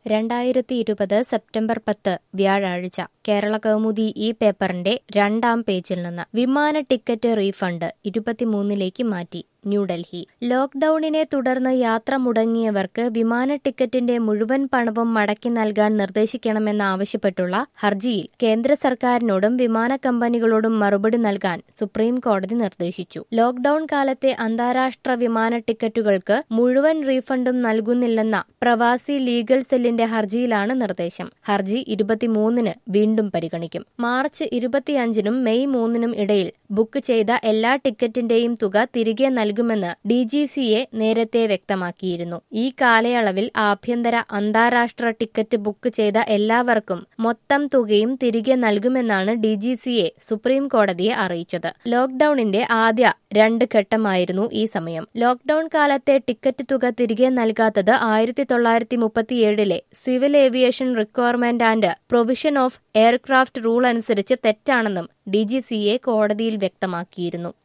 രണ്ടായിരത്തി ഇരുപത് സെപ്റ്റംബർ പത്ത് വ്യാഴാഴ്ച കേരള കൗമുദി ഈ പേപ്പറിന്റെ രണ്ടാം പേജിൽ നിന്ന് വിമാന ടിക്കറ്റ് റീഫണ്ട് ഇരുപത്തിമൂന്നിലേക്ക് മാറ്റി ന്യൂഡൽഹി ലോക്ഡൌണിനെ തുടർന്ന് യാത്ര മുടങ്ങിയവർക്ക് വിമാന ടിക്കറ്റിന്റെ മുഴുവൻ പണവും മടക്കി നൽകാൻ നിർദ്ദേശിക്കണമെന്നാവശ്യപ്പെട്ടുള്ള ഹർജിയിൽ കേന്ദ്ര സർക്കാരിനോടും വിമാന കമ്പനികളോടും മറുപടി നൽകാൻ സുപ്രീം കോടതി നിർദ്ദേശിച്ചു ലോക്ഡൌൺ കാലത്തെ അന്താരാഷ്ട്ര വിമാന ടിക്കറ്റുകൾക്ക് മുഴുവൻ റീഫണ്ടും നൽകുന്നില്ലെന്ന പ്രവാസി ലീഗൽ സെല്ലിന്റെ ഹർജിയിലാണ് നിർദ്ദേശം ഹർജി ഇരുപത്തിമൂന്നിന് വീണ്ടും പരിഗണിക്കും മാർച്ച് ഇരുപത്തിയഞ്ചിനും മെയ് മൂന്നിനും ഇടയിൽ ബുക്ക് ചെയ്ത എല്ലാ ടിക്കറ്റിന്റെയും തുക തിരികെ നൽകുമെന്ന് ഡി ജി സിയെ നേരത്തെ വ്യക്തമാക്കിയിരുന്നു ഈ കാലയളവിൽ ആഭ്യന്തര അന്താരാഷ്ട്ര ടിക്കറ്റ് ബുക്ക് ചെയ്ത എല്ലാവർക്കും മൊത്തം തുകയും തിരികെ നൽകുമെന്നാണ് ഡി ജി സിയെ സുപ്രീം കോടതിയെ അറിയിച്ചത് ലോക്ഡൌണിന്റെ ആദ്യ രണ്ട് ഘട്ടമായിരുന്നു ഈ സമയം ലോക്ഡൌൺ കാലത്തെ ടിക്കറ്റ് തുക തിരികെ നൽകാത്തത് ആയിരത്തി തൊള്ളായിരത്തി മുപ്പത്തിയേഴിലെ civil aviation requirement and provision of aircraft rule അനുസരിച്ച് തെറ്റാണെന്നും ഡി ജി സിയെ കോടതിയിൽ വ്യക്തമാക്കിയിരുന്നു